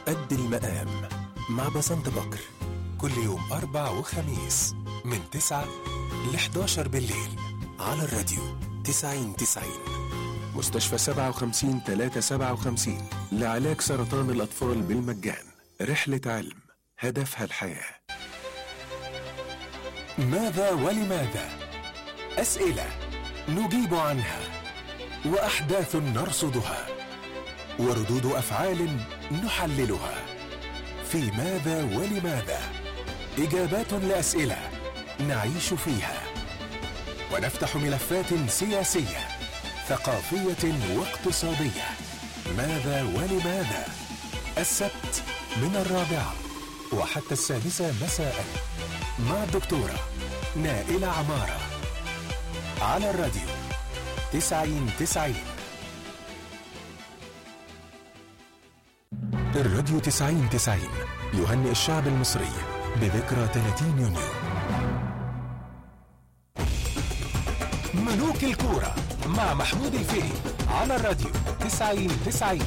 قد المقام مع بسنت بكر كل يوم أربع وخميس من 9 ل 11 بالليل على الراديو 90 90 مستشفى 57 357 لعلاج سرطان الأطفال بالمجان رحلة علم هدفها الحياة ماذا ولماذا؟ أسئلة نجيب عنها وأحداث نرصدها وردود أفعال نحللها في ماذا ولماذا؟ إجابات لأسئلة نعيش فيها ونفتح ملفات سياسية ثقافية واقتصادية ماذا ولماذا؟ السبت من الرابعة وحتى السادسة مساء مع الدكتورة نائلة عمارة على الراديو تسعين تسعين الراديو تسعين تسعين يهنئ الشعب المصري بذكرى 30 يونيو ملوك الكورة مع محمود الفقي على الراديو تسعين تسعين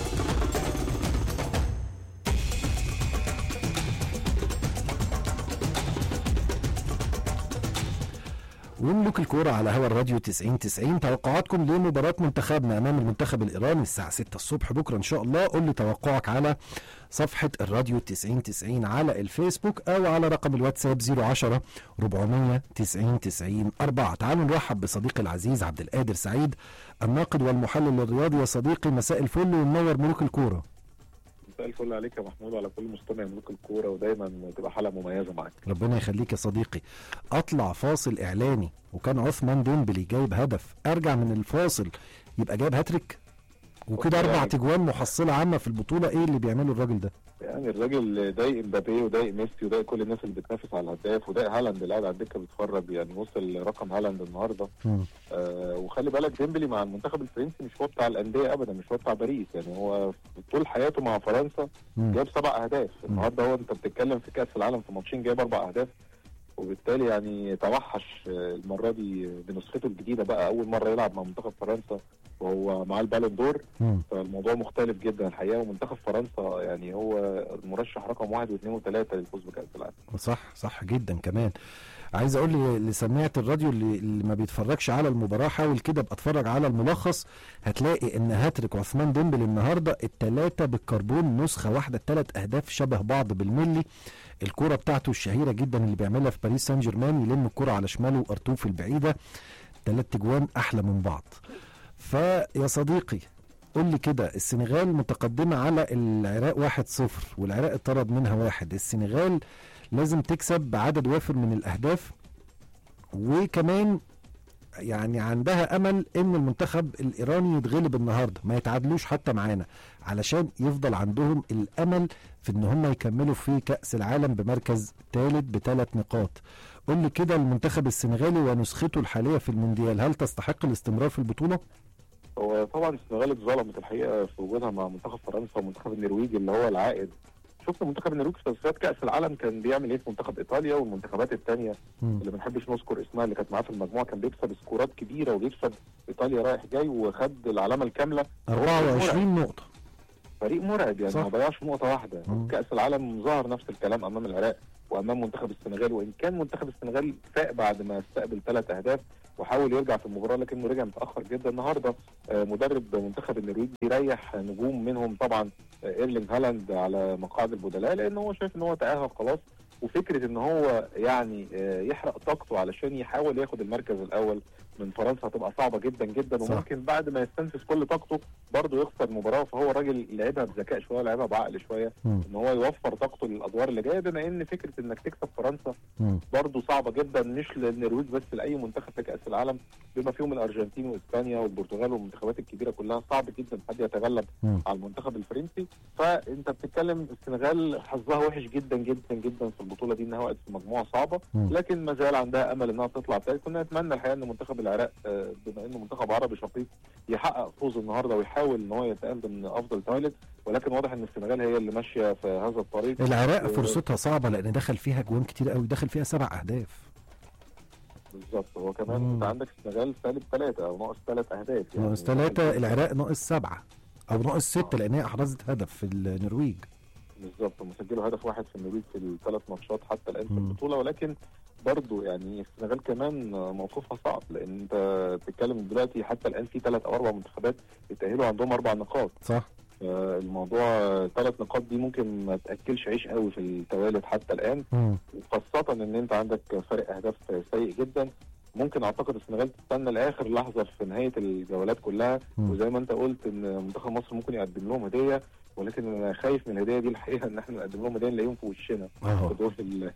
وملوك الكورة على هوا الراديو 90 90 توقعاتكم لمباراة منتخبنا أمام المنتخب الإيراني الساعة 6 الصبح بكرة إن شاء الله قول لي توقعك على صفحة الراديو 90 90 على الفيسبوك أو على رقم الواتساب 010 490 90 4 تعالوا نرحب بصديقي العزيز عبد القادر سعيد الناقد والمحلل الرياضي يا صديقي مساء الفل ومنور ملوك الكورة مساء الفل عليك يا محمود وعلى كل مستمع ملوك الكوره ودايما تبقى حلقه مميزه معاك ربنا يخليك يا صديقي اطلع فاصل اعلاني وكان عثمان ديمبلي جايب هدف ارجع من الفاصل يبقى جايب هاتريك وكده اربع يعني- تجوان محصله عامه في البطوله ايه اللي بيعمله الراجل ده يعني الراجل ضايق مبابي وضايق ميسي وضايق كل الناس اللي بتنافس على الهداف وضايق هالاند اللي قاعد على الدكه بيتفرج يعني وصل رقم هالاند النهارده مم. آه وخلي بالك ديمبلي مع المنتخب الفرنسي مش هو بتاع الانديه ابدا مش هو بتاع باريس يعني هو طول حياته مع فرنسا مم. جاب سبع اهداف النهارده هو انت بتتكلم في كاس العالم في ماتشين جايب اربع اهداف وبالتالي يعني توحش آه، المره دي بنسخته الجديده بقى اول مره يلعب مع منتخب فرنسا وهو معاه البالون دور مم. فالموضوع مختلف جدا الحقيقه ومنتخب فرنسا يعني هو المرشح رقم واحد واثنين وثلاثه للفوز بكاس العالم صح صح جدا كمان عايز اقول لي اللي سمعت الراديو اللي, اللي ما بيتفرجش على المباراه حاول كده ابقى اتفرج على الملخص هتلاقي ان هاتريك عثمان ديمبلي النهارده الثلاثه بالكربون نسخه واحده الثلاث اهداف شبه بعض بالملي الكرة بتاعته الشهيرة جدا اللي بيعملها في باريس سان جيرمان يلم الكرة على شماله وارتوف البعيدة ثلاث تجوان احلى من بعض فيا صديقي قول لي كده السنغال متقدمة على العراق 1-0 والعراق اتطرد منها واحد السنغال لازم تكسب بعدد وافر من الأهداف وكمان يعني عندها امل ان المنتخب الايراني يتغلب النهارده ما يتعادلوش حتى معانا علشان يفضل عندهم الامل في ان هم يكملوا في كاس العالم بمركز ثالث بثلاث نقاط قول لي كده المنتخب السنغالي ونسخته الحاليه في المونديال هل تستحق الاستمرار في البطوله هو طبعا السنغال اتظلمت الحقيقه في وجودها مع منتخب فرنسا ومنتخب النرويج اللي هو العائد شفت منتخب النرويج في تصفيات كاس العالم كان بيعمل ايه في منتخب ايطاليا والمنتخبات الثانيه مم. اللي ما بنحبش نذكر اسمها اللي كانت معاه في المجموعه كان بيكسب سكورات كبيره وبيكسب ايطاليا رايح جاي وخد العلامه الكامله 24 نقطه فريق مرعب يعني صح. ما ضيعش نقطه واحده مم. كاس العالم ظهر نفس الكلام امام العراق وامام منتخب السنغال وان كان منتخب السنغال فاق بعد ما استقبل ثلاث اهداف وحاول يرجع في المباراه لكنه رجع متاخر جدا النهارده آه، مدرب منتخب النرويج بيريح نجوم منهم طبعا آه، ايرلينج هالاند على مقاعد البدلاء لان هو شايف ان هو تاهل خلاص وفكره ان هو يعني آه، يحرق طاقته علشان يحاول ياخد المركز الاول من فرنسا هتبقى صعبه جدا جدا صح. وممكن بعد ما يستنفذ كل طاقته برضه يخسر المباراه فهو الراجل لعبها بذكاء شويه لعبها بعقل شويه مم. ان هو يوفر طاقته للادوار اللي جايه بما ان فكره انك تكسب فرنسا مم. برضه صعبه جدا مش للنرويج بس لاي منتخب في كاس العالم بما فيهم الارجنتين واسبانيا والبرتغال والمنتخبات الكبيره كلها صعب جدا حد يتغلب مم. على المنتخب الفرنسي فانت بتتكلم السنغال حظها وحش جدا جدا جدا في البطوله دي انها وقعت في مجموعه صعبه مم. لكن ما زال عندها امل انها تطلع ثالث كنا نتمنى الحقيقه ان منتخب العراق آه، بما انه منتخب عربي شقيق يحقق فوز النهارده ويحاول ان هو يتقال ضمن افضل ثالث ولكن واضح ان السنغال هي اللي ماشيه في هذا الطريق العراق و- فرصتها صعبه لان دخل فيها جوان كتير قوي دخل فيها سبع اهداف بالظبط هو كمان مم. انت عندك السنغال سالب ثلاثه او ناقص ثلاث اهداف ناقص ثلاثة العراق ناقص سبعة أو ناقص ستة لأن هي أحرزت هدف في النرويج بالظبط هم سجلوا هدف واحد في النرويج في الثلاث ماتشات حتى الان في مم. البطوله ولكن برضو يعني السنغال كمان موقفها صعب لان انت بتتكلم دلوقتي حتى الان في ثلاث او اربع منتخبات اتاهلوا عندهم اربع نقاط صح الموضوع ثلاث نقاط دي ممكن ما تاكلش عيش قوي في التوالد حتى الان مم. وخاصه ان انت عندك فرق اهداف سيء جدا ممكن اعتقد السنغال تستنى لاخر لحظه في نهايه الجولات كلها مم. وزي ما انت قلت ان منتخب مصر ممكن يقدم لهم هديه ولكن انا خايف من الهديه دي الحقيقه ان احنا نقدم لهم هديه نلاقيهم في وشنا اه في دور ال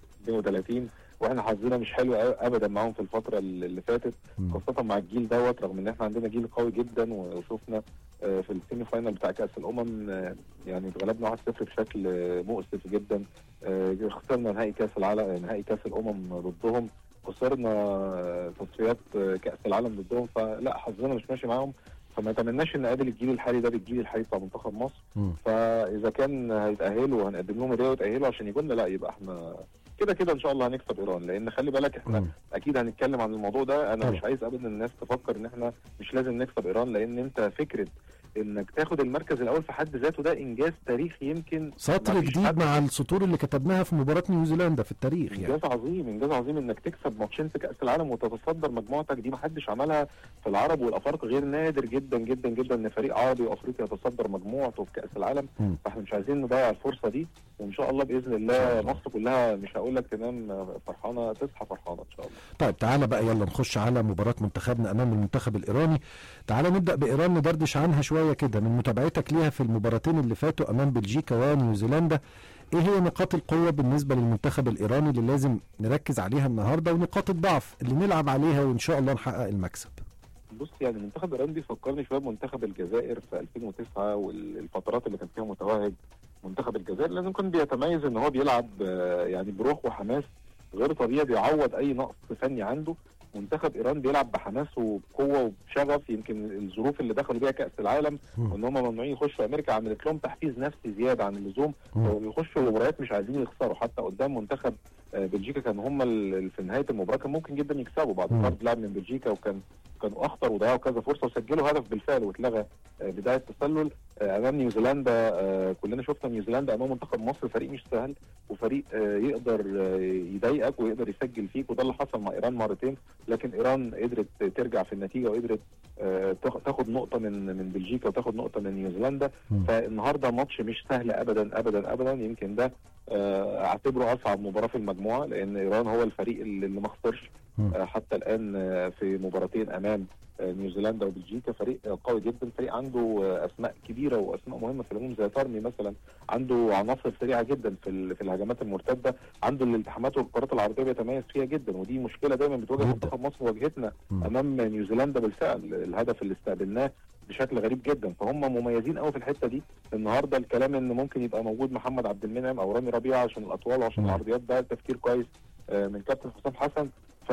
32 واحنا حظنا مش حلو أ- ابدا معاهم في الفتره اللي اللي فاتت مم. خاصه مع الجيل دوت رغم ان احنا عندنا جيل قوي جدا وشفنا آه، في السيمي فاينال بتاع كاس الامم آه، يعني اتغلبنا 1-0 بشكل آه، مؤسف جدا آه، خسرنا نهائي كاس العالم نهائي كاس الامم ضدهم خسرنا آه، تصفيات آه، كاس العالم ضدهم فلا حظنا مش ماشي معاهم فما اتمناش ان نقابل الجيل الحالي ده بالجيل الحالي بتاع منتخب مصر مم. فاذا كان هيتاهلوا وهنقدم لهم هديه ويتاهلوا عشان يجوا لنا لا يبقى احنا كده كده ان شاء الله هنكسب ايران لان خلي بالك احنا مم. اكيد هنتكلم عن الموضوع ده انا طبعا. مش عايز ابدا الناس تفكر ان احنا مش لازم نكسب ايران لان انت فكره انك تاخد المركز الاول في حد ذاته ده انجاز تاريخي يمكن سطر ما فيش جديد حد- مع السطور اللي كتبناها في مباراة نيوزيلندا في التاريخ يعني انجاز عظيم انجاز عظيم انك تكسب ماتشين في كاس العالم وتتصدر مجموعتك دي ما حدش عملها في العرب والافارقه غير نادر جدا جدا جدا ان فريق عربي وافريقي يتصدر مجموعته في كاس العالم مم. فاحنا مش عايزين نضيع الفرصه دي وان شاء الله باذن إن شاء الله الله. مصر كلها مش هقول لك تنام فرحانه تصحى فرحانه ان شاء الله طيب تعالى بقى يلا نخش على مباراة منتخبنا أمام المنتخب الإيراني تعالى نبدأ بإيران ندردش عنها شوية كده من متابعتك ليها في المباراتين اللي فاتوا أمام بلجيكا ونيوزيلندا إيه هي نقاط القوة بالنسبة للمنتخب الإيراني اللي لازم نركز عليها النهاردة ونقاط الضعف اللي نلعب عليها وإن شاء الله نحقق المكسب بص يعني منتخب ايران دي فكرني شويه بمنتخب الجزائر في 2009 والفترات اللي كان فيها متوهج منتخب الجزائر لازم كان بيتميز ان هو بيلعب آه، يعني بروح وحماس غير طبيعي بيعوض اي نقص فني عنده منتخب ايران بيلعب بحماس وبقوه وبشغف يمكن الظروف اللي دخلوا بيها كاس العالم مم. وان هم ممنوعين يخشوا امريكا عملت لهم تحفيز نفسي زياده عن اللزوم مم. وبيخشوا مباريات مش عايزين يخسروا حتى قدام منتخب آه، بلجيكا كانوا هم ال- في نهايه المباراه كان ممكن جدا يكسبوا بعد مم. طرد لاعب من بلجيكا وكان كانوا اخطر وضيعوا كذا فرصه وسجلوا هدف بالفعل واتلغى آه، بدايه تسلل آه، امام نيوزيلندا آه، كلنا شفنا نيوزيلندا امام منتخب مصر فريق مش سهل وفريق آه، يقدر آه، يضايقك ويقدر يسجل فيك وده اللي حصل مع ايران مرتين لكن ايران قدرت ترجع في النتيجه وقدرت آه، تاخ- تاخد نقطه من من بلجيكا وتاخد نقطه من نيوزيلندا مم. فالنهارده ماتش مش سهل ابدا ابدا ابدا يمكن ده آه، اعتبره اصعب مباراه في المجموعه لان ايران هو الفريق اللي اللي ما خسرش مم. آه، حتى الان آه، في مباراتين امام آه، نيوزيلندا وبلجيكا فريق آه، قوي جدا فريق عنده آه، اسماء كبيره واسماء مهمه في العموم زي تارمي مثلا عنده عناصر سريعه جدا في ال- في الهجمات المرتده عنده الالتحامات والكرات العرضيه بيتميز فيها جدا ودي مشكله دايما بتواجه جداً. منتخب مصر واجهتنا مم. امام نيوزيلندا بالفعل الهدف اللي استقبلناه بشكل غريب جدا فهم مميزين قوي في الحته دي النهارده الكلام ان ممكن يبقى موجود محمد عبد المنعم او رامي ربيعه عشان الاطوال وعشان نعم. العرضيات ده تفكير كويس آه، من كابتن حسام حسن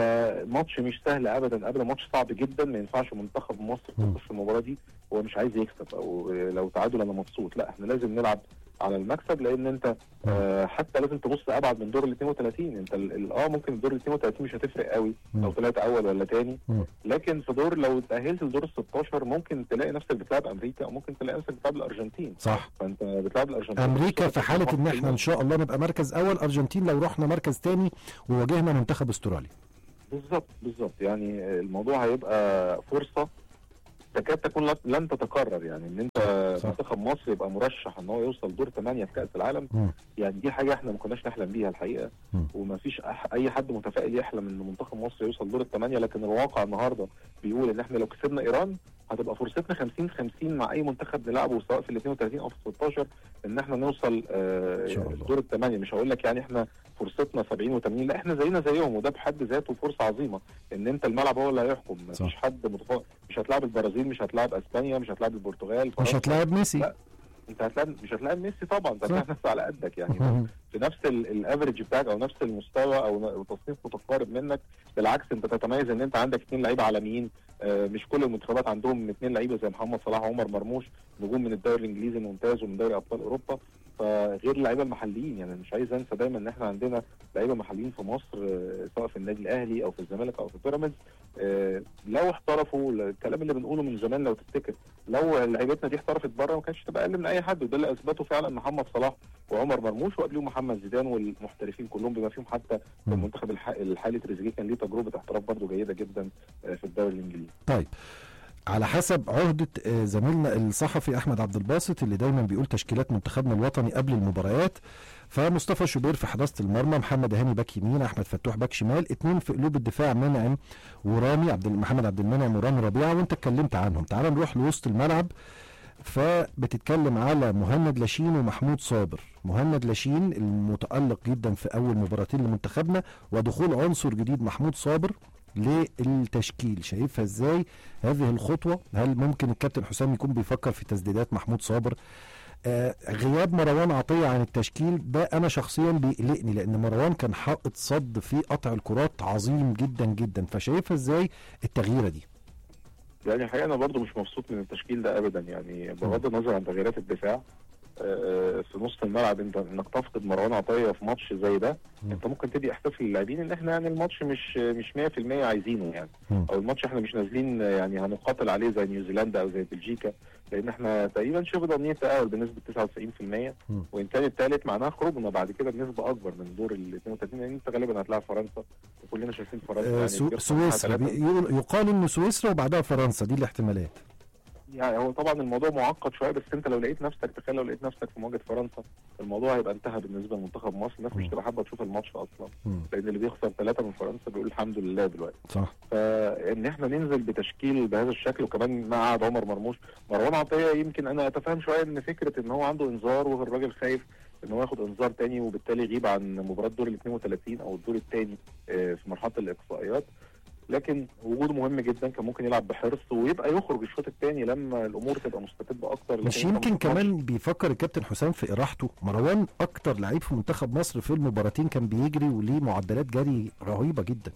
فماتش مش سهل ابدا ابدا ماتش صعب جدا ما ينفعش منتخب مصر مم. يخش المباراه دي هو مش عايز يكسب او آه، لو تعادل انا مبسوط لا احنا لازم نلعب على المكسب لان انت آه حتى لازم تبص ابعد من دور ال 32 انت ال- ال- اه ممكن الدور ال 32 مش هتفرق قوي مم. لو طلعت اول ولا تاني مم. لكن في دور لو اتاهلت لدور ال 16 ممكن تلاقي نفسك بتلعب امريكا او ممكن تلاقي نفسك بتلعب الارجنتين صح فانت بتلعب الارجنتين امريكا في حاله ان احنا ان شاء الله نبقى مركز اول ارجنتين لو رحنا مركز تاني وواجهنا منتخب استراليا بالظبط بالظبط يعني الموضوع هيبقى فرصه تكاد تكون لا- لن تتكرر يعني ان انت صح. منتخب مصر يبقى مرشح ان هو يوصل دور 8 في كاس العالم مم. يعني دي حاجه احنا ما كناش نحلم بيها الحقيقه مم. وما فيش أح- اي حد متفائل يحلم ان منتخب مصر يوصل دور الثمانيه لكن الواقع النهارده بيقول ان احنا لو كسبنا ايران هتبقى فرصتنا 50 50 مع اي منتخب نلعبه سواء في ال 32 او في ال 16 ان احنا نوصل آه إن شاء الله. دور الثمانيه مش هقول لك يعني احنا فرصتنا 70 و80 لا احنا زينا زيهم وده بحد ذاته فرصه عظيمه ان انت الملعب هو اللي هيحكم صح. مفيش حد متفوق مش هتلاعب البرازيل مش هتلاعب اسبانيا مش هتلاعب البرتغال مش فرنسا. هتلاعب ميسي لا. انت هتلاعب مش هتلاعب ميسي طبعا انت صح. هتلاعب ناس على قدك يعني مم. في نفس ال- الافرج بتاعك او نفس المستوى او ن- تصنيف متقارب منك بالعكس انت تتميز ان انت عندك اثنين لعيبه عالميين آه، مش كل المنتخبات عندهم اثنين لعيبه زي محمد صلاح وعمر مرموش نجوم من الدوري الانجليزي الممتاز ومن دوري ابطال اوروبا فغير اللعيبه المحليين يعني مش عايز انسى دايما ان احنا عندنا لعيبه محليين في مصر آه، سواء في النادي الاهلي او في الزمالك او في بيراميدز آه، لو احترفوا الكلام اللي بنقوله من زمان لو تفتكر لو لعيبتنا دي احترفت بره ما كانتش تبقى اقل من اي حد وده اللي اثبته فعلا محمد صلاح وعمر مرموش وقبليهم محمد زيدان والمحترفين كلهم بما فيهم حتى في المنتخب الح- الحالي تريزيجيه كان ليه تجربه احتراف برضه جيده جدا آه، في الدوري الانجليزي طيب على حسب عهدة آه، زميلنا الصحفي أحمد عبد الباسط اللي دايما بيقول تشكيلات منتخبنا الوطني قبل المباريات فمصطفى شوبير في حراسة المرمى محمد هاني باك يمين أحمد فتوح باك شمال اتنين في قلوب الدفاع منعم ورامي عبد محمد عبد المنعم ورامي ربيعة وأنت اتكلمت عنهم تعال نروح لوسط الملعب فبتتكلم على مهند لاشين ومحمود صابر مهند لاشين المتألق جدا في أول مباراتين لمنتخبنا ودخول عنصر جديد محمود صابر للتشكيل شايفها ازاي هذه الخطوة هل ممكن الكابتن حسام يكون بيفكر في تسديدات محمود صابر آه غياب مروان عطية عن التشكيل ده أنا شخصيا بيقلقني لأن مروان كان حائط صد في قطع الكرات عظيم جدا جدا فشايفها ازاي التغييرة دي يعني الحقيقه انا برضو مش مبسوط من التشكيل ده ابدا يعني بغض النظر عن تغييرات الدفاع آه، في نص الملعب انت انك تفقد مروان عطيه في ماتش زي ده مم. انت ممكن تدي احساس للاعبين ان احنا يعني الماتش مش مش 100% عايزينه يعني مم. او الماتش احنا مش نازلين آه، يعني هنقاتل عليه زي نيوزيلندا او زي بلجيكا لان احنا تقريبا شبه ضامنين التاهل بنسبه 99% مم. وان كان الثالث معناها خروجنا بعد كده بنسبه اكبر من دور ال 32 لان انت غالبا هتلاعب فرنسا وكلنا شايفين فرنسا آه يعني سو بتجيب سويسرا ثلاثة. بي- يقول- يقال انه سويسرا وبعدها فرنسا دي الاحتمالات يعني هو طبعا الموضوع معقد شويه بس انت لو لقيت نفسك تخيل لو لقيت نفسك في مواجهه فرنسا الموضوع هيبقى انتهى بالنسبه لمنتخب مصر الناس مش مم. تبقى حابه تشوف الماتش اصلا مم. لان اللي بيخسر ثلاثه من فرنسا بيقول الحمد لله دلوقتي صح فان احنا ننزل بتشكيل بهذا الشكل وكمان مع قعد عمر مرموش مروان عطيه يمكن انا اتفهم شويه ان فكره ان هو عنده انذار والراجل خايف ان هو ياخد انذار تاني وبالتالي يغيب عن مباراه دور ال 32 او الدور الثاني في مرحله الاقصائيات لكن وجوده مهم جدا كان ممكن يلعب بحرص ويبقى يخرج الشوط الثاني لما الامور تبقى مستتبه اكتر مش لكن انت يمكن ما تضمنش كمان بيفكر الكابتن حسام في اراحته مروان اكتر لعيب في منتخب مصر في المباراتين كان بيجري وليه معدلات جري رهيبه جدا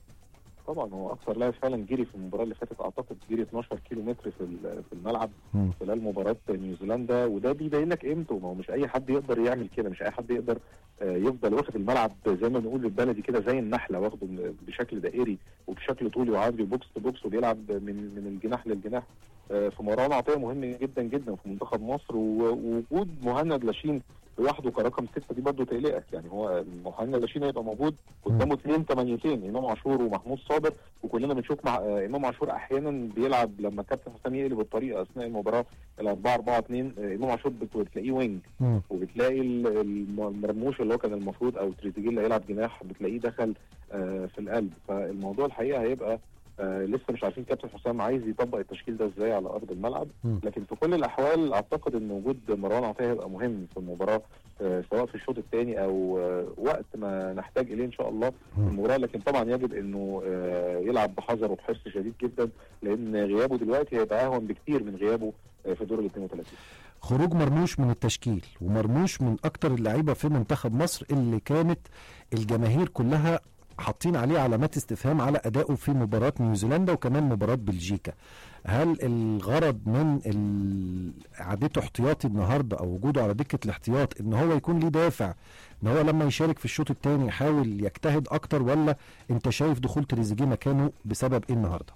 طبعا هو اكثر لاعب فعلا جري في المباراه اللي فاتت اعتقد جري 12 كيلو متر في ال- في الملعب مم. خلال مباراه نيوزيلندا وده بيبين لك قيمته ما هو مش اي حد يقدر يعمل كده مش اي حد يقدر آه، يفضل واخد الملعب زي ما بنقول بالبلدي كده زي النحله واخده من- بشكل دائري وبشكل طولي وعرضي وبوكس تو بوكس وبيلعب من من الجناح للجناح آه، في مروان عطيه مهم جدا جدا في منتخب مصر و- ووجود مهند لاشين لوحده كرقم سته دي برضه تقلقك يعني هو مهند لاشين هيبقى موجود قدامه اثنين ثمانيتين امام عاشور ومحمود صابر وكلنا بنشوف مع آه، امام عاشور احيانا بيلعب لما كابتن حسام يقلب الطريقه اثناء المباراه ال 4 4 2 امام عاشور بت- بتلاقيه وينج مم. وبتلاقي ال- الم- المرموش اللي هو كان المفروض او تريزيجيه اللي هيلعب جناح بتلاقيه دخل آه، في القلب فالموضوع الحقيقه هيبقى آه لسه مش عارفين كابتن حسام عايز يطبق التشكيل ده ازاي على ارض الملعب مم. لكن في كل الاحوال اعتقد ان وجود مروان عطيه هيبقى مهم في المباراه آه سواء في الشوط الثاني او آه وقت ما نحتاج اليه ان شاء الله في مم. المباراه لكن طبعا يجب انه آه يلعب بحذر وبحرص شديد جدا لان غيابه دلوقتي هيبقى اهون بكتير من غيابه آه في دور ال 32 خروج مرموش من التشكيل ومرموش من اكتر اللعيبه في منتخب مصر اللي كانت الجماهير كلها حاطين عليه علامات استفهام على ادائه في مباراه نيوزيلندا وكمان مباراه بلجيكا هل الغرض من ال- عادته احتياطي النهارده او وجوده على دكه الاحتياط ان هو يكون ليه دافع ان هو لما يشارك في الشوط الثاني يحاول يجتهد اكتر ولا انت شايف دخول تريزيجيه مكانه بسبب ايه النهارده؟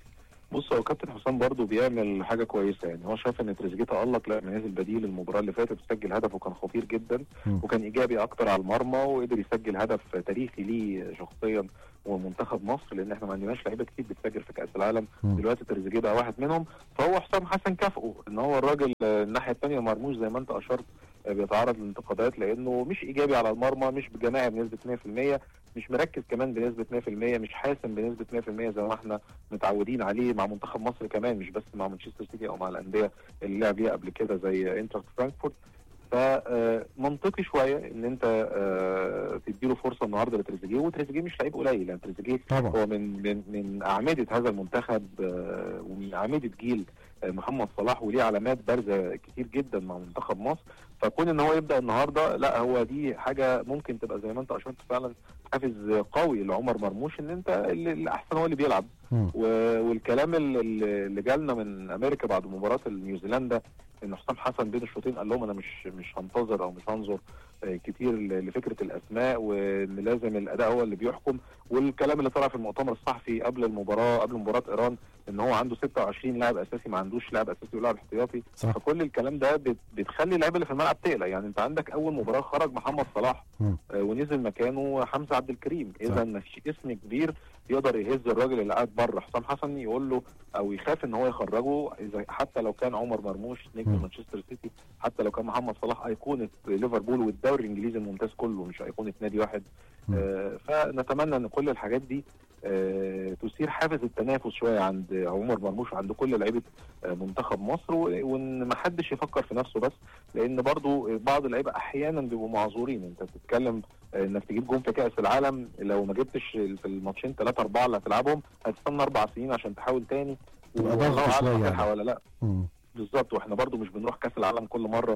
بص هو كابتن حسام برضو بيعمل حاجه كويسه يعني هو شاف ان تريزيجيه تالق لا نازل بديل المباراه اللي فاتت وسجل هدف وكان خطير جدا مم. وكان ايجابي اكتر على المرمى وقدر يسجل هدف تاريخي ليه شخصيا ومنتخب مصر لان احنا ما عندناش لعيبه كتير بتسجل في كاس العالم مم. دلوقتي تريزيجيه بقى واحد منهم فهو حسام حسن كافئه ان هو الراجل آه، الناحيه الثانيه مرموش زي ما انت اشرت آه، بيتعرض للانتقادات لانه مش ايجابي على المرمى مش بجماعي بنسبه 100% مش مركز كمان بنسبه 100% مش حاسم بنسبه 100% زي ما احنا متعودين عليه مع منتخب مصر كمان مش بس مع مانشستر سيتي او مع الانديه اللي لعب بيها قبل كده زي انتراخت فرانكفورت فمنطقي شويه ان انت آه، تديله فرصه النهارده لتريزيجيه وتريزيجيه مش لعيب قليل يعني تريزيجيه طبعا هو من من من اعمده هذا المنتخب آه، ومن اعمده جيل آه، محمد صلاح وليه علامات بارزه كتير جدا مع منتخب مصر فكون ان هو يبدا النهارده لا هو دي حاجه ممكن تبقى زي ما انت اشرت فعلا حافز قوي لعمر مرموش ان انت اللي اللي احسن هو اللي بيلعب مم. و- والكلام اللي اللي جالنا من امريكا بعد مباراه نيوزيلندا ان حسام حسن بين الشوطين قال لهم انا مش مش هنتظر او مش هنظر آه، كتير ل- لفكره الاسماء وان لازم الاداء هو اللي بيحكم والكلام اللي طلع في المؤتمر الصحفي قبل المباراه قبل مباراه ايران ان هو عنده 26 لاعب اساسي ما عندوش لاعب اساسي ولاعب احتياطي صح فكل الكلام ده بت- بتخلي اللعيبه اللي في الملعب تقلق يعني انت عندك اول مباراه خرج محمد صلاح مم. آه، ونزل مكانه حمزه عبد الكريم صح. اذا مفيش اسم كبير يقدر يهز الراجل اللي قاعد بره حسام حسن يقول له او يخاف ان هو يخرجه اذا حتى لو كان عمر مرموش نجم مم. مانشستر سيتي حتى لو كان محمد صلاح ايقونه ليفربول والدوري الانجليزي الممتاز كله مش ايقونه نادي واحد مم. آه، فنتمنى ان كل الحاجات دي آه، تثير حافز التنافس شويه عند عمر مرموش وعند كل لعيبه آه، منتخب مصر و- وان ما حدش يفكر في نفسه بس لان برضو بعض اللعيبه احيانا بيبقوا معذورين انت بتتكلم آه، انك تجيب جون في كاس العالم لو ما جبتش في الماتشين ثلاثه اربعه اللي هتلعبهم هتستنى اربع سنين عشان تحاول تاني تبقى والله ضغط أعلم شوية هتلحق يعني. ولا لا مم. بالظبط واحنا برضو مش بنروح كاس العالم كل مره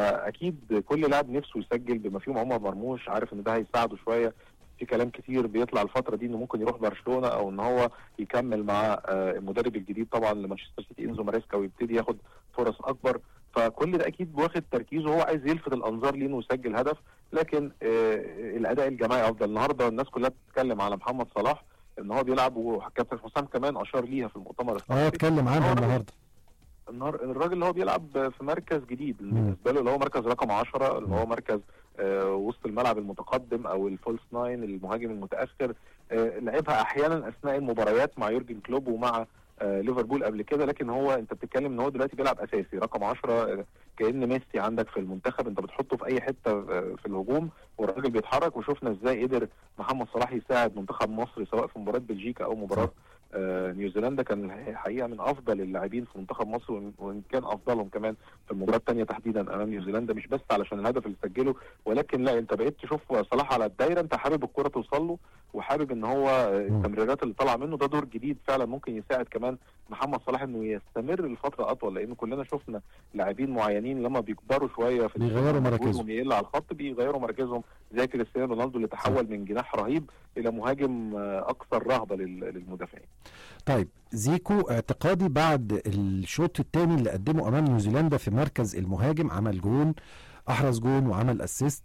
فاكيد كل لاعب نفسه يسجل بما فيهم عمر مرموش عارف ان ده هيساعده شويه في كلام كتير بيطلع الفتره دي انه ممكن يروح برشلونه او ان هو يكمل مع آه، المدرب الجديد طبعا لمانشستر سيتي انزو ماريسكا ويبتدي ياخد فرص اكبر فكل ده اكيد واخد تركيزه هو عايز يلفت الانظار ليه انه يسجل هدف لكن آه، الاداء الجماعي افضل النهارده الناس كلها بتتكلم على محمد صلاح ان هو بيلعب وكابتن حسام كمان اشار ليها في المؤتمر اه الصحفي اتكلم عنها آه، النهارده النهار الراجل اللي هو بيلعب في مركز جديد بالنسبه له اللي هو مركز رقم 10 اللي هو مركز آه، وسط الملعب المتقدم او الفولس ناين المهاجم المتاخر آه، لعبها احيانا اثناء المباريات مع يورجن كلوب ومع آه، ليفربول قبل كده لكن هو انت بتتكلم ان هو دلوقتي بيلعب اساسي رقم 10 آه، كان ميسي عندك في المنتخب انت بتحطه في اي حته آه، في الهجوم والراجل بيتحرك وشفنا ازاي قدر محمد صلاح يساعد منتخب مصر سواء في مباراه بلجيكا او مباراه آه، نيوزيلندا كان الحقيقه من افضل اللاعبين في منتخب مصر وإن- وان كان افضلهم كمان في المباراه الثانيه تحديدا امام نيوزيلندا مش بس علشان الهدف اللي سجله ولكن لا انت بقيت تشوف صلاح على الدايره انت حابب الكره توصل له وحابب ان هو آه، مم. التمريرات اللي طالعه منه ده دور جديد فعلا ممكن يساعد كمان محمد صلاح انه يستمر لفتره اطول لان كلنا شفنا لاعبين معينين لما بيكبروا شويه في بيغيروا السن مراكزهم. ومجهودهم يقل على الخط بيغيروا مراكزهم زي كريستيانو رونالدو اللي تحول من جناح رهيب الى مهاجم آه، اكثر رهبه لل- للمدافعين طيب زيكو اعتقادي بعد الشوط الثاني اللي قدمه امام نيوزيلندا في مركز المهاجم عمل جون احرز جون وعمل اسيست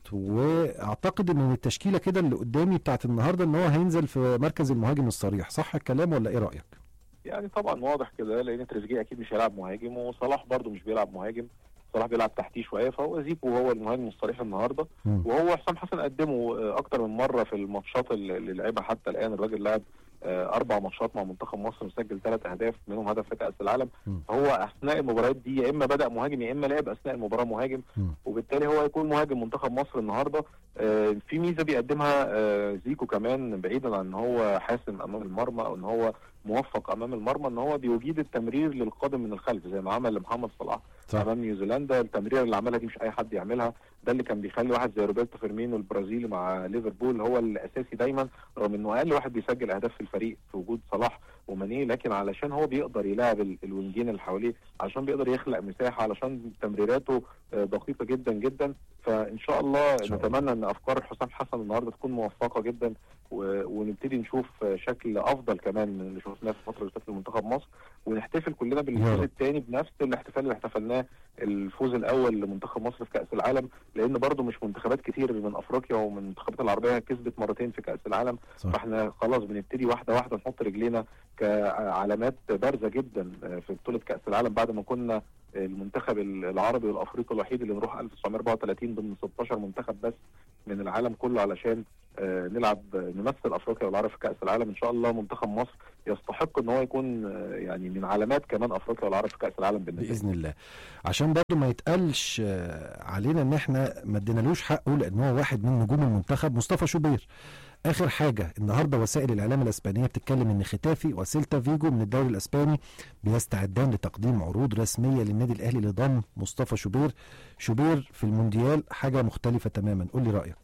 واعتقد ان التشكيله كده اللي قدامي بتاعت النهارده ان هو هينزل في مركز المهاجم الصريح صح الكلام ولا ايه رايك يعني طبعا واضح كده لان تريزيجيه اكيد مش هيلعب مهاجم وصلاح برده مش بيلعب مهاجم صلاح بيلعب تحتيه شويه فهو زيكو هو المهاجم الصريح النهارده مم. وهو حسام حسن قدمه آه، اكتر من مره في الماتشات اللي اللي لعبها حتى الان الراجل لعب آه، اربع ماتشات مع منتخب مصر مسجل ثلاث اهداف منهم هدف في كاس العالم مم. فهو اثناء المباريات دي يا اما بدا مهاجم يا اما لعب اثناء المباراه مهاجم مم. وبالتالي هو هيكون مهاجم منتخب مصر النهارده آه، في ميزه بيقدمها آه، زيكو كمان بعيدا عن ان هو حاسم امام المرمى او ان هو موفق امام المرمى ان هو بيجيد التمرير للقادم من الخلف زي ما عمل لمحمد صلاح صح امام نيوزيلندا التمرير اللي عملها دي مش اي حد يعملها ده اللي كان بيخلي واحد زي روبرتو فيرمينو البرازيلي مع ليفربول هو الاساسي دايما رغم انه اقل واحد بيسجل اهداف في الفريق في وجود صلاح وماني لكن علشان هو بيقدر يلاعب ال- الوينجين اللي حواليه علشان بيقدر يخلق مساحه علشان تمريراته آه، دقيقه جدا جدا فان شاء الله شاء الله. نتمنى ان افكار حسام حسن النهارده تكون موفقه جدا و- ونبتدي نشوف آه، شكل افضل كمان من اللي شفناه في الفتره اللي فاتت لمنتخب مصر ونحتفل كلنا يا بالفوز رب. الثاني بنفس الاحتفال اللي احتفلناه الفوز الاول لمنتخب مصر في كاس العالم لان برضو مش منتخبات كتير من افريقيا ومن المنتخبات العربيه كسبت مرتين في كاس العالم صح فاحنا خلاص بنبتدي واحده واحده نحط رجلينا كعلامات بارزه جدا في بطوله كاس العالم بعد ما كنا المنتخب العربي والافريقي الوحيد اللي نروح 1934 ضمن 16 منتخب بس من العالم كله علشان آه، نلعب نمثل افريقيا والعرب في كاس العالم ان شاء الله منتخب مصر يستحق ان هو يكون آه، يعني من علامات كمان افريقيا والعرب في كاس العالم بالنسبه باذن الله عشان برضه ما يتقالش آه، علينا ان احنا ما ادينالوش حقه لان هو واحد من نجوم المنتخب مصطفى شوبير اخر حاجه النهارده وسائل الاعلام الاسبانيه بتتكلم ان ختافي وسيلتا فيجو من الدوري الاسباني بيستعدان لتقديم عروض رسميه للنادي الاهلي لضم مصطفى شوبير شوبير في المونديال حاجه مختلفه تماما قول لي رايك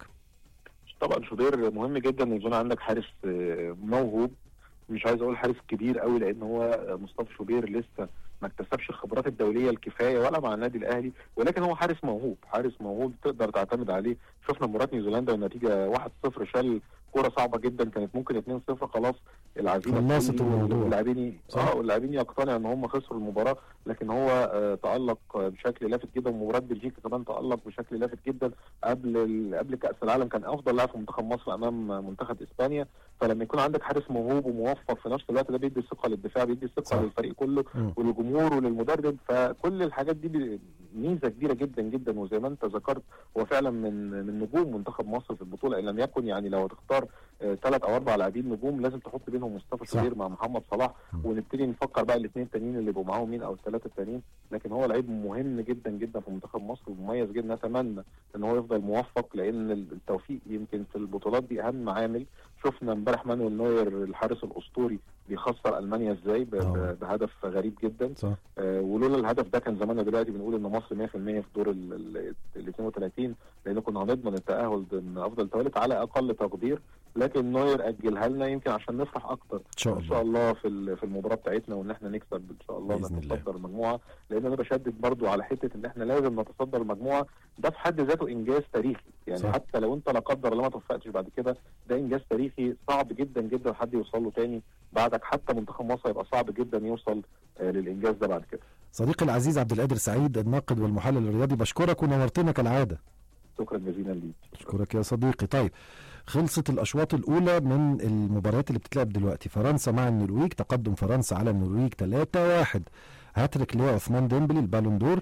طبعا شوبير مهم جدا ان يكون عندك حارس آه، موهوب مش عايز اقول حارس كبير قوي لان هو آه، مصطفى شوبير لسه ما اكتسبش الخبرات الدوليه الكفايه ولا مع النادي الاهلي ولكن هو حارس موهوب حارس موهوب تقدر تعتمد عليه شفنا مباراه نيوزيلندا والنتيجه 1-0 شال كوره صعبه جدا كانت ممكن 2-0 خلاص العزيمه خلصت تقل الموضوع. واللاعبين صح. اه واللاعبين يقتنعوا ان هم خسروا المباراه لكن هو آه تالق بشكل لافت جدا ومباراه بلجيكا كمان تالق بشكل لافت جدا قبل ال... قبل كاس العالم كان افضل لاعب في منتخب مصر امام منتخب اسبانيا فلما يكون عندك حارس موهوب وموفق في نفس الوقت ده بيدي ثقه للدفاع بيدي صح. ثقه للفريق كله مم. وللجمهور وللمدرب فكل الحاجات دي ب- ميزه كبيره جدا جدا وزي ما انت ذكرت هو فعلا من من نجوم منتخب مصر في البطوله ان لم يكن يعني لو هتختار ثلاث او اربع لاعبين نجوم لازم تحط بينهم مصطفى صح. شوبير مع محمد صلاح مم. ونبتدي نفكر بقى الاثنين التانيين اللي يبقوا معاهم مين او الثلاثه التانيين لكن هو لعيب مهم جدا جدا في منتخب مصر ومميز جدا نتمنى ان هو يفضل موفق لان التوفيق يمكن في البطولات دي اهم عامل شفنا امبارح مانويل نوير الحارس الاسطوري بيخسر المانيا ازاي ب- آه. ب- بهدف غريب جدا صح آه، ولولا الهدف ده كان زماننا دلوقتي بنقول ان مصر 100% في دور ال ال- ال 32 لان كنا هنضمن التاهل ضمن افضل ثالث على اقل تقدير لكن نوير اجلها لنا يمكن عشان نفرح اكتر ان شاء ان شاء الله الله في ال- في المباراه بتاعتنا وان احنا نكسب ان شاء الله بإذن الله. نتصدر المجموعه لان انا بشدد برضو على حته ان احنا لازم نتصدر المجموعه ده في حد ذاته انجاز تاريخي يعني صح. صح. حتى لو انت لا قدر الله ما توفقتش بعد كده ده انجاز تاريخي صعب جدا جدا حد يوصل له تاني بعدك حتى منتخب مصر يبقى صعب جدا يوصل آه، للانجاز ده بعد كده صديقي العزيز عبد القادر سعيد الناقد والمحلل الرياضي بشكرك ونورتنا كالعاده شكرا جزيلا ليك اشكرك يا صديقي طيب خلصت الاشواط الاولى من المباريات اللي بتتلعب دلوقتي فرنسا مع النرويج تقدم فرنسا على النرويج 3-1 هاتريك لعثمان ديمبلي البالون دور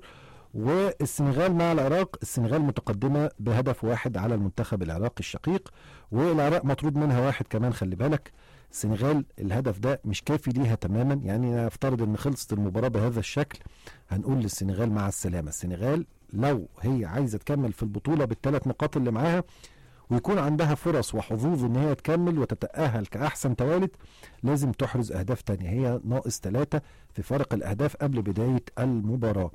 والسنغال مع العراق السنغال متقدمة بهدف واحد على المنتخب العراقي الشقيق والعراق مطرود منها واحد كمان خلي بالك السنغال الهدف ده مش كافي ليها تماما يعني نفترض ان خلصت المباراة بهذا الشكل هنقول للسنغال مع السلامة السنغال لو هي عايزة تكمل في البطولة بالثلاث نقاط اللي معاها ويكون عندها فرص وحظوظ ان هي تكمل وتتأهل كأحسن توالد لازم تحرز اهداف تانية هي ناقص ثلاثة في فرق الاهداف قبل بداية المباراة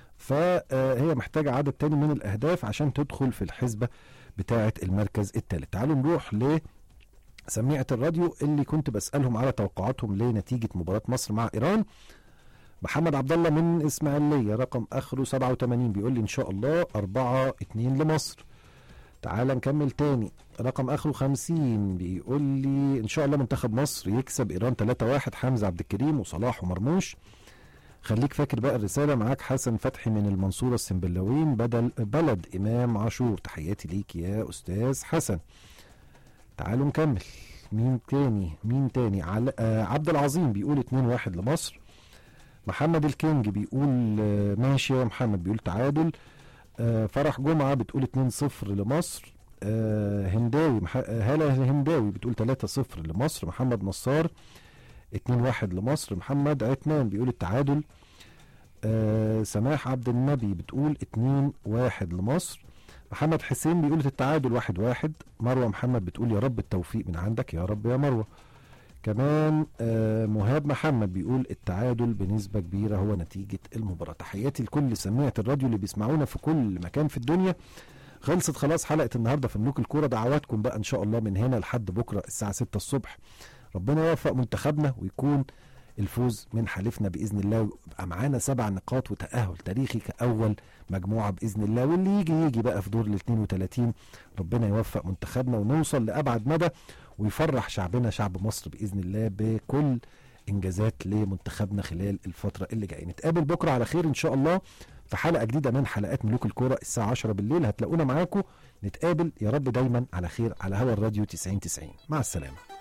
فهي محتاجة عدد تاني من الاهداف عشان تدخل في الحسبة بتاعة المركز الثالث تعالوا نروح ل سميعة الراديو اللي كنت بسألهم على توقعاتهم لنتيجة مباراة مصر مع إيران محمد عبد الله من إسماعيلية رقم آخره 87 بيقول لي إن شاء الله 4 2 لمصر تعال نكمل تاني رقم اخره 50 بيقول لي ان شاء الله منتخب مصر يكسب ايران 3-1 حمزه عبد الكريم وصلاح ومرموش خليك فاكر بقى الرساله معاك حسن فتحي من المنصوره السنبلاوين بدل بلد امام عاشور تحياتي ليك يا استاذ حسن تعالوا نكمل مين تاني مين تاني عل... آه عبد العظيم بيقول 2-1 لمصر محمد الكينج بيقول آه ماشي يا محمد بيقول تعادل آه فرح جمعة بتقول 2-0 لمصر آه هنداوي مح... آه هلا هنداوي بتقول 3-0 لمصر محمد نصار 2-1 لمصر محمد عثمان بيقول التعادل آه سماح عبد النبي بتقول 2-1 لمصر محمد حسين بيقول التعادل 1-1 مروة محمد بتقول يا رب التوفيق من عندك يا رب يا مروة كمان آه مهاب محمد بيقول التعادل بنسبة كبيرة هو نتيجة المباراة تحياتي لكل سميعة الراديو اللي بيسمعونا في كل مكان في الدنيا خلصت خلاص حلقة النهاردة في ملوك الكورة دعواتكم بقى إن شاء الله من هنا لحد بكرة الساعة 6 الصبح ربنا يوفق منتخبنا ويكون الفوز من حليفنا باذن الله ويبقى معانا سبع نقاط وتاهل تاريخي كاول مجموعه باذن الله واللي يجي يجي بقى في دور ال 32 ربنا يوفق منتخبنا ونوصل لابعد مدى ويفرح شعبنا شعب مصر باذن الله بكل انجازات لمنتخبنا خلال الفتره اللي جايه نتقابل بكره على خير ان شاء الله في حلقه جديده من حلقات ملوك الكوره الساعه 10 بالليل هتلاقونا معاكم نتقابل يا رب دايما على خير على هوا الراديو 90 90 مع السلامه